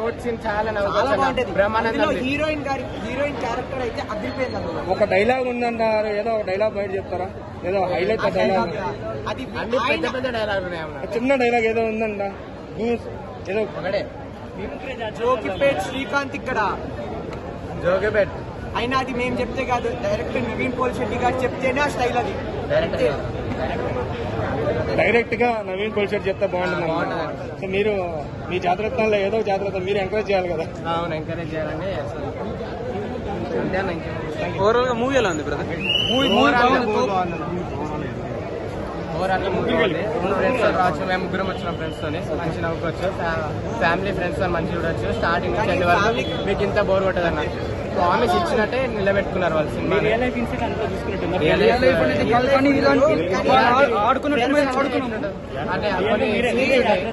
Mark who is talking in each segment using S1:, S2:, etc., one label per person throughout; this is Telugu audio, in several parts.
S1: కోట్ సీన్ చాలా
S2: చాలా బాగుంటది
S1: నవ్వుకొచ్చాను బ్రహ్మానందం
S2: అందులో హీరోయిన్ గారి హీరోయిన్ క్యారెక్టర్ అయితే అదిరిపోయింది అందులో
S3: ఒక డైలాగ్ ఉందంటారు ఏదో ఒక డైలాగ్ బయట చెప్తారా ఏదో హైలైట్ డైలాగ్
S2: అది
S1: అన్ని పెద్ద
S2: ఆయన
S1: పెద్ద డైలాగులు ఉన్నాయి అన్న.
S3: చిన్న డైలాగ్ ఏదో ఉందంట న్యూస్ ఏదో
S1: ఒకటే
S2: జోకిపేట్ శ్రీకాంత్ ఇక్కడ
S1: జోగిబెట్
S2: అయినా అది మేము చెప్తే కాదు డైరెక్ట్ నివిన్ పోల్ శెట్టి గారు చెప్తేనే ఆ స్టైల్ అది
S1: డైరెక్ట్
S3: డైరెక్ట్ గా నవీన్ కొలిసేట్ చెప్తే బాగుంటుంది
S1: బాగుంటుంది.
S3: సో మీరు మీ జాతరత్నాల్లో ఏదో ఒక జాతరత్నం మీరు ఎంకరేజ్ చేయాలి కదా
S1: అవును ఎంకరేజ్ చేయాలని అంతే అన్న ఇంకేం
S4: ఓవరాల్ గా మూవీ ఎలా ఉంది బ్రదర్
S1: ఓవరాల్ ముగ్గురు ఫ్రెండ్స్ రావచ్చు మేము ముగ్గురం వచ్చిన ఫ్రెండ్స్ తోని మంచి నవ్వుకోవచ్చు ఫ్యామిలీ ఫ్రెండ్స్ తో మంచి చూడొచ్చు స్టార్టింగ్ నుంచి ఎండ్ వరకు మీకు ఇంత బోర్ కొట్టదు అన్న ప్రామిస్ ఇచ్చినట్టే నిలబెట్టుకున్నారు వాళ్ళు సినిమా అంటే కొన్ని scenes ఉంటాయి.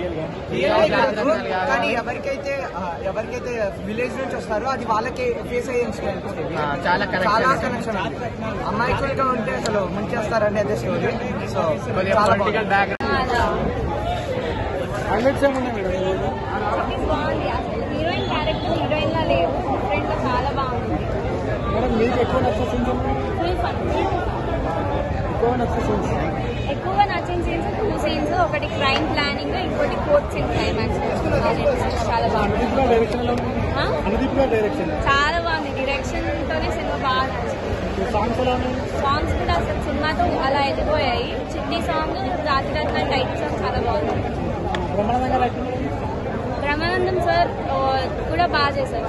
S2: కానీ ఎవరికైతే ఆ, ఎవరికైతే విలేజ్ నుంచి వస్తారో అది వాళ్ళకి ఫేస్ అయ్యే ఇన్సిడెంట్
S1: ఆ, చాలా connection.
S2: చాలా కనెక్షన్ అమాయకులుగా ఉంటే అసలు ముంచేస్తారని అదే స్టోరీ సో
S1: కొద్దిగా
S2: చాలా
S1: పొలిటికల్
S2: బాగుంది.
S1: బ్యాక్
S3: హైలైట్స్ ఏమున్నాయి మేడం
S5: బాగుంది అసలు హీరోయిన్ క్యారెక్టర్ హీరోయిన్ లా లేదు డిఫరెంట్ గా చాలా బాగుంది
S3: మేడం మీకు ఎక్కువ నచ్చే సీన్స్
S5: ఫుల్ ఫన్
S3: ఎక్కువ నచ్చే సీన్స్
S5: ఎక్కువగా నచ్చిన సీన్స్ టూ సీన్స్ ఒకటి క్రైమ్ ప్లానింగ్ ఇంకోటి కోర్ట్ సీన్ క్లైమాక్స్ చాలా బాగుంది
S3: అనుదీప్ గారు డైరెక్షన్ ఎలా ఉంది
S5: ఆ?
S3: అనుదీప్ గారు డైరెక్షన్
S5: చాలా బాగుంది డిరెక్షన్ తోనే సినిమా బాగా నచ్చింది
S3: సాంగ్స్ ఎలా ఉన్నాయి
S5: సాంగ్స్ కూడా అసలు సినిమాతో అలా వెళ్ళిపోయాయి చిట్టి సాంగ్ రాతిరత్న టైటిల్ సాంగ్ చాలా బాగుంది
S3: బ్రహ్మానందం గారు యాక్టింగ్
S5: బ్రహ్మానందం సార్ ఆ, కూడా బాగా చేశారు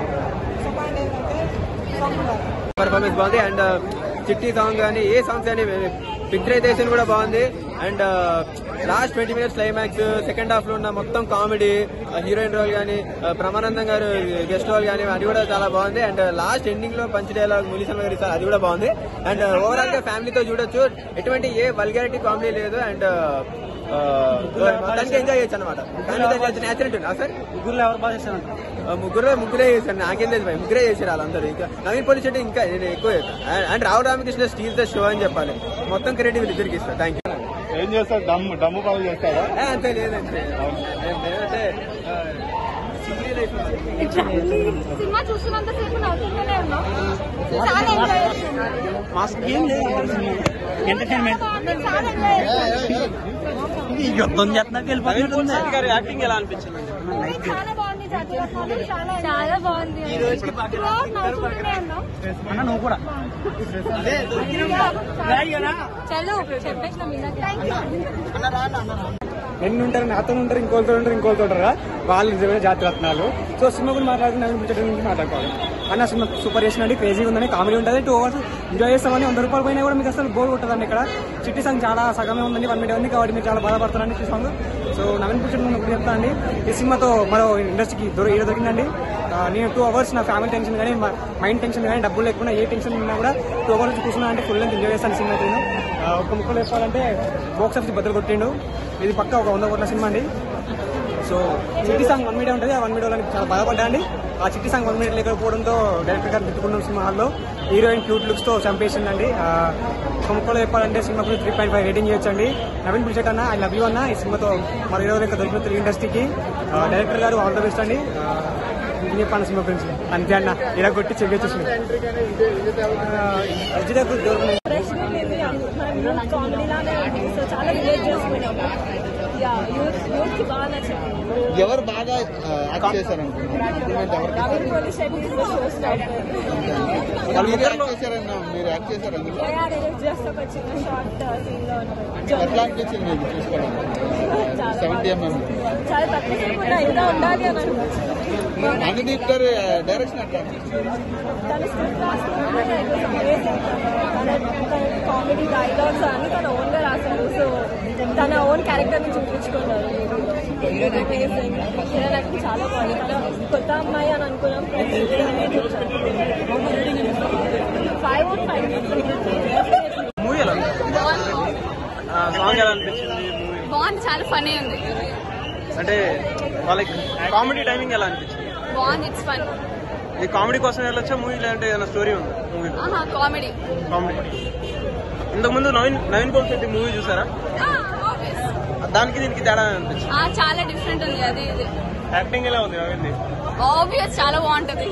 S4: పర్ఫార్మెన్స్ బాగుంది అండ్ చిట్టి సాంగ్ కానీ ఏ సాంగ్స్ కానీ పిక్చరైజేషన్ కూడా బాగుంది and last twenty minutes climax second half లో ఉన్న మొత్తం కామెడీ హీరోయిన్ రోల్ కానీ బ్రహ్మానందం గారు గెస్ట్ రోల్ కానీ అది కూడా చాలా బాగుంది అండ్ లాస్ట్ ఎండింగ్ లో పంచ్ డైలాగ్ ములిసమ్మ గారి సార్ అది కూడా బాగుంది అండ్ ఓవరాల్ గా ఫ్యామిలీతో చూడొచ్చు ఎటువంటి ఏ వల్గారిటీ కామెడీ లేదు అండ్ మొత్తానికి ఎంజాయ్ చేయొచ్చు అనమాట ఫ్యామిలీ న్యాచురల్ ఉంటుంది సార్
S3: ముగ్గురులో ఎవరు బాగా చేశారు
S4: ఆ ముగ్గురు ముగ్గురే చేశారు నాకేం తెలియదు భయ్. ముగ్గురే చేశారు వాళ్ళందరూ ఇంకా నవీన్ పోలీస్ అంటే ఇంకా నేను ఎక్కువ చేశాను. And Rao Ramakrishna steal the show అని చెప్పాలి మొత్తం క్రెడిట్ వీళ్ళిద్దరికి ఇస్తాను థ్యాంక్ యూ
S3: ఏం చేస్తారు డమ్ము డమ్ము పనులు చేస్తారా
S4: అంతే లేదంటే ఏం లేదంటే ఆ, సింగిల్ లైఫ్
S5: సినిమా చూస్తున్నంత సేపు నవ్వుతూనే ఉన్నాం చాలా ఎంజాయ్
S3: ఎంటర్టైన్మెంట్
S5: చాలా ఎంజాయ్
S3: యుద్ధం చేస్తున్నా
S4: గారి యాక్టింగ్ ఎలా అనిపించింది
S5: చాలా బాగుంది జాతీయరత్నాలు చాలా చాలా బాగుంది ఈ రోజుకి నవ్వుతూనే ఉన్నాం
S3: అన్న నువ్వు కూడా
S5: చలో చెప్పేసిన మీద
S3: ఎన్ని ఉంటారు నాతో ఉంటారు ఇంకోళ్ళతో ఉంటారు ఇంకోళ్ళతో ఉంటారు వాళ్ళు నిజమైన జాతి రత్నాలు సో సినిమా గురించి మాట్లాడుకుని నవీన్ పిక్చర్ గురించి మాట్లాడుకోవాలి అన్న సినిమా సూపర్ చేసినండి క్రేజీ ఉందని కామెడీ ఉంటుంది టూ అవర్స్ ఎంజాయ్ చేస్తామని వంద రూపాయలు పోయినా కూడా మీకు అసలు బోర్ కొట్టదండి ఇక్కడ చిట్టి సాంగ్ చాలా సగమే ఉందండి వన్ మినిట్ ఉంది కాబట్టి మీరు చాలా బాధపడుతున్నారండి ఈ సాంగ్ సో నవీన్ పిక్చర్ గురించి చెప్తా అండి ఈ సినిమాతో మరో ఇండస్ట్రీకి దొరి ఈడ దొరికిందండి ఆ, నేను టూ అవర్స్ నా ఫ్యామిలీ టెన్షన్ కానీ మైండ్ టెన్షన్ కానీ డబ్బులు లేకుండా ఏ టెన్షన్ ఉన్నా కూడా టూ అవర్స్ కూర్చున్నా అంటే ఫుల్ లెంత్ ఎంజాయ్ చేస్తాను సినిమా నేను ఆ, ఒక్క ముక్కలు చెప్పాలంటే బాక్స్ ఆఫీస్ బద్దలు కొట్టిండు ఇది పక్క ఒక వంద కోట్ల సినిమా అండి సో చిట్టి సాంగ్ వన్ మీడియా ఉంటుంది ఆ వన్ మీడియాలో చాలా బాధపడ్డా అండి ఆ చిట్టి సాంగ్ వన్ మీడియా లేకపోవడంతో డైరెక్టర్ గారు తిట్టుకున్నాం సినిమా హాల్లో హీరోయిన్ క్యూట్ లుక్స్ తో చంపేసిందండి ఆ, ఒక ముక్కలో చెప్పాలంటే సినిమాకు త్రీ పాయింట్ ఫైవ్ రేటింగ్ చేయొచ్చు అండి నవీన్ పిలిచేట్ అన్న ఐ లవ్ యూ అన్న ఈ సినిమాతో మరి ఇరవై ఇంకా దొరికిన తెలుగు ఇండస్ట్రీకి ఆ, డైరెక్టర్ గారు ఆల్ ద బెస్ట్ అండి ఆ, ఇంకేం చెప్పాను సినిమా గురించి అంతే అన్న ఇలా కొట్టి చెవి చూసిన అర్జున్
S6: ప్రశ్న లేదు మనం కామెడీ లానే ఉంది సో చాలా రిలేట్ చేసుకున్నాం యా యూత్ యూత్ కి బాగా నచ్చింది
S7: ఎవరు బాగా యాక్ట్ చేశారు
S6: Naveen Polishetty is the show starter.
S7: మీరు యాక్ట్ చేశారన్నా మీరు యాక్ట్ చేశారు అందులో
S6: Yeah, direct just ఒక చిన్న షార్ట్ సీన్ లో
S7: ఎట్లా అనిపించింది మీకు చూసుకోవడానికి
S6: చాలా
S7: సెవెంటీ ఎంఎం
S6: చాలా తక్కువ సేపు కూడా ఇంకా ఉండాలి అని అనిపించింది
S7: అనుదీప్ గారు డైరెక్షన్ ఎట్లా అనిపించింది
S6: తన స్క్రిప్ట్ రాసుకుంటే అమేజింగ్ తన కామెడీ డైలాగ్స్ అన్ని తన ఓన్ గా రాశారు సో తన ఓన్ క్యారెక్టర్ ని చూపించుకున్నారు అమేజింగ్ నాకు చాలా బాగుంది తన కొత్త అమ్మాయి అని అనుకున్నాం ఫైవ్ ఆన్ ఫైవ్
S4: మూవీ ఎలా ఉంది సాంగ్ ఎలా అనిపించింది మూవీ
S5: బాగుంది చాలా ఫనీ ఉంది
S4: అంటే వాళ్ళకి కామెడీ టైమింగ్ ఎలా అనిపించింది
S5: బాగుంది ఇట్స్ ఫన్
S4: ఈ కామెడీ కోసం వెళ్ళొచ్చా మూవీ లేదంటే ఏదైనా స్టోరీ ఉంది మూవీలో
S5: ఆహా కామెడీ
S4: కామెడీ ఇంతకుముందు నవీన్ నవీన్ పోల్ శెట్టి మూవీ చూసారా దానికి దీనికి తేడా అనిపించింది
S5: చాలా డిఫరెంట్ ఉంది అది ఇది
S8: యాక్టింగ్ ఎలా ఉంది రవింది
S5: ఆబ్వియస్ చాలా బాగుంటది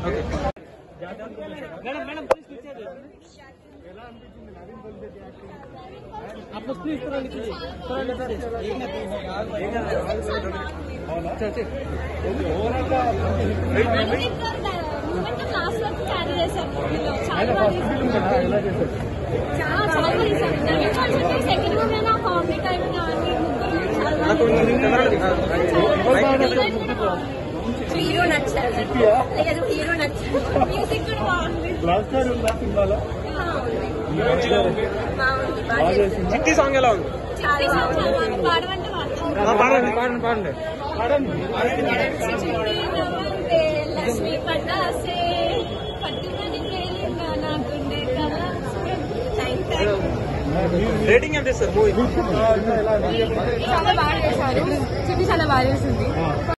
S5: క్లాస్ వరకు క్యారీ చేశారు చాలా బాగా చేశారు. చాలా చాలా బాగా చేశారు సెకండ్ మూవీ నా కామెడీ టైం కానీ హీరో నచ్చారు లేదు హీరో నచ్చారు మ్యూజిక్ కూడా బాగుంది
S8: లవ్ స్టోరీ ఉందా సినిమాలో
S5: బాగుంది బాగా చేశారు.
S3: చిట్టి సాంగ్ ఎలా ఉంది
S5: చాలా చాలా బాగుంది పాడమంటే పాడతాం
S3: పాడండి పాడండి పాడండి
S5: చిట్టి లక్ష్మి పటాసే పట్టుమని పేలిన నా గుండె కలాసే థ్యాంక్
S3: రేటింగ్ ఎంత ఇస్తారు మూవీ
S5: చాలా బాగా చేశారు చిట్టి చాలా బాగా చేసింది